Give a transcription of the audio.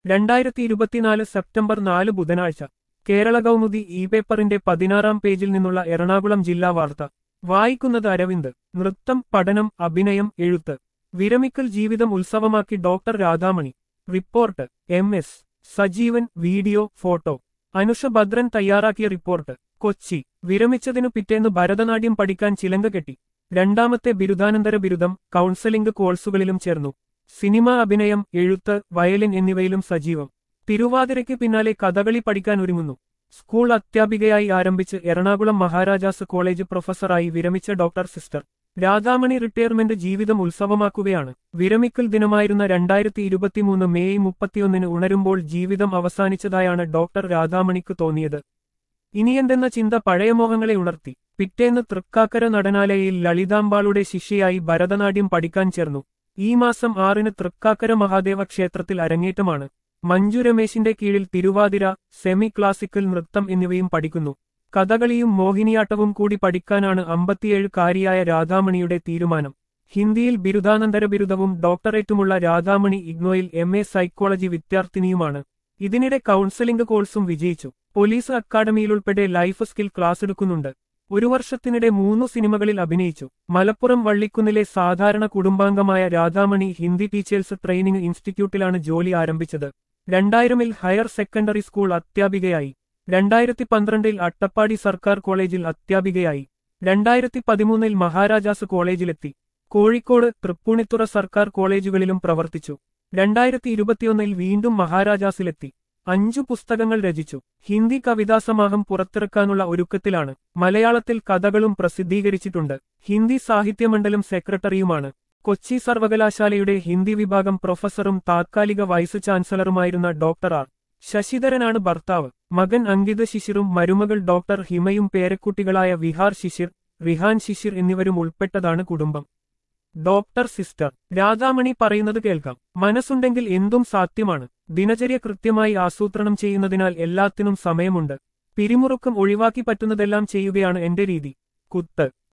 രണ്ടായിരത്തി ഇരുപത്തിനാല് സെപ്റ്റംബർ നാല് ബുധനാഴ്ച കേരള കൗമുദി ഇ പേപ്പറിന്റെ പതിനാറാം പേജിൽ നിന്നുള്ള എറണാകുളം ജില്ലാ വാർത്ത വായിക്കുന്നത് അരവിന്ദ് നൃത്തം പഠനം അഭിനയം എഴുത്ത് വിരമിക്കൽ ജീവിതം ഉത്സവമാക്കി doctor Radhamani report M S Sajeevan video photo Anusha Bhadran തയ്യാറാക്കിയ റിപ്പോർട്ട് കൊച്ചി വിരമിച്ചതിനു പിറ്റേന്ന് ഭരതനാട്യം പഠിക്കാൻ ചിലങ്ക കെട്ടി രണ്ടാമത്തെ ബിരുദാനന്തര ബിരുദം കൗൺസലിംഗ് കോഴ്സുകളിലും ചേർന്നു സിനിമ അഭിനയം എഴുത്ത് വയലിൻ എന്നിവയിലും സജീവം തിരുവാതിരയ്ക്ക് പിന്നാലെ കഥകളി പഠിക്കാൻ ഒരുങ്ങുന്നു സ്കൂൾ അധ്യാപികയായി ആരംഭിച്ച് എറണാകുളം മഹാരാജാസ് കോളേജ് പ്രൊഫസറായി വിരമിച്ച ഡോക്ടർ സിസ്റ്റർ രാധാമണി റിട്ടയർമെന്റ് ജീവിതം ഉത്സവമാക്കുകയാണ് വിരമിക്കൽ ദിനമായിരുന്ന രണ്ടായിരത്തി ഇരുപത്തിമൂന്ന് മെയ് മുപ്പത്തിയൊന്നിന് ഉണരുമ്പോൾ ജീവിതം അവസാനിച്ചതായാണ് ഡോക്ടർ രാധാമണിക്ക് തോന്നിയത് ഇനിയെന്തെന്ന ചിന്ത പഴയ മോഹങ്ങളെ ഉണർത്തി പിറ്റേന്ന് തൃക്കാക്കര നടനാലയയിൽ ലളിതാംബാളുടെ ശിഷ്യയായി ഭരതനാട്യം പഠിക്കാൻ ചേർന്നു ഈ മാസം ആറിന് തൃക്കാക്കര മഹാദേവ ക്ഷേത്രത്തിൽ അരങ്ങേറ്റമാണ് മഞ്ജു രമേശിന്റെ കീഴിൽ തിരുവാതിര സെമി ക്ലാസിക്കൽ നൃത്തം എന്നിവയും പഠിക്കുന്നു കഥകളിയും മോഹിനിയാട്ടവും കൂടി പഠിക്കാനാണ് അമ്പത്തിയേഴുകാരിയായ രാധാമണിയുടെ തീരുമാനം ഹിന്ദിയിൽ ബിരുദാനന്തര ബിരുദവും ഡോക്ടറേറ്റുമുള്ള രാധാമണി ഇഗ്നോയിൽ എം എ സൈക്കോളജി വിദ്യാർത്ഥിനിയുമാണ് ഇതിനിടെ കൗൺസലിംഗ് കോഴ്സും വിജയിച്ചു പോലീസ് അക്കാദമിയിലുൾപ്പെടെ ലൈഫ് സ്കിൽ ക്ലാസ് എടുക്കുന്നുണ്ട് ഒരു വർഷത്തിനിടെ മൂന്നു സിനിമകളിൽ അഭിനയിച്ചു മലപ്പുറം വള്ളിക്കുന്നിലെ സാധാരണ കുടുംബാംഗമായ രാധാമണി ഹിന്ദി ടീച്ചേഴ്സ് ട്രെയിനിംഗ് ഇൻസ്റ്റിറ്റ്യൂട്ടിലാണ് ജോലി ആരംഭിച്ചത് രണ്ടായിരമിൽ ഹയർ സെക്കൻഡറി സ്കൂൾ അധ്യാപികയായി രണ്ടായിരത്തി പന്ത്രണ്ടിൽ അട്ടപ്പാടി സർക്കാർ കോളേജിൽ അധ്യാപികയായി രണ്ടായിരത്തി പതിമൂന്നിൽ മഹാരാജാസ് കോളേജിലെത്തി കോഴിക്കോട് തൃപ്പൂണിത്തുറ സർക്കാർ കോളേജുകളിലും പ്രവർത്തിച്ചു രണ്ടായിരത്തി ഇരുപത്തിയൊന്നിൽ വീണ്ടും മഹാരാജാസിലെത്തി അഞ്ചു പുസ്തകങ്ങൾ രചിച്ചു ഹിന്ദി കവിതാസമാഹം പുറത്തിറക്കാനുള്ള ഒരുക്കത്തിലാണ് മലയാളത്തിൽ കഥകളും പ്രസിദ്ധീകരിച്ചിട്ടുണ്ട് ഹിന്ദി സാഹിത്യമണ്ഡലം സെക്രട്ടറിയുമാണ് കൊച്ചി സർവകലാശാലയുടെ ഹിന്ദി വിഭാഗം പ്രൊഫസറും താത്കാലിക വൈസ് ചാൻസലറുമായിരുന്ന ഡോക്ടർ ആർ ശശിധരനാണ് ഭർത്താവ് മകൻ അങ്കിത് ശിശിറും മരുമകൾ ഡോക്ടർ ഹിമയും പേരക്കുട്ടികളായ വിഹാർ ശിശിർ റിഹാൻ ശിശിർ എന്നിവരും ഉൾപ്പെട്ടതാണ് കുടുംബം ഡോക്ടർ സിസ്റ്റർ രാധാമണി പറയുന്നത് കേൾക്കാം മനസ്സുണ്ടെങ്കിൽ എന്തും സാധ്യമാണ് ദിനചര്യ കൃത്യമായി ആസൂത്രണം ചെയ്യുന്നതിനാൽ എല്ലാത്തിനും സമയമുണ്ട് പിരിമുറുക്കം ഒഴിവാക്കി പറ്റുന്നതെല്ലാം ചെയ്യുകയാണ് എന്റെ രീതി കുത്ത്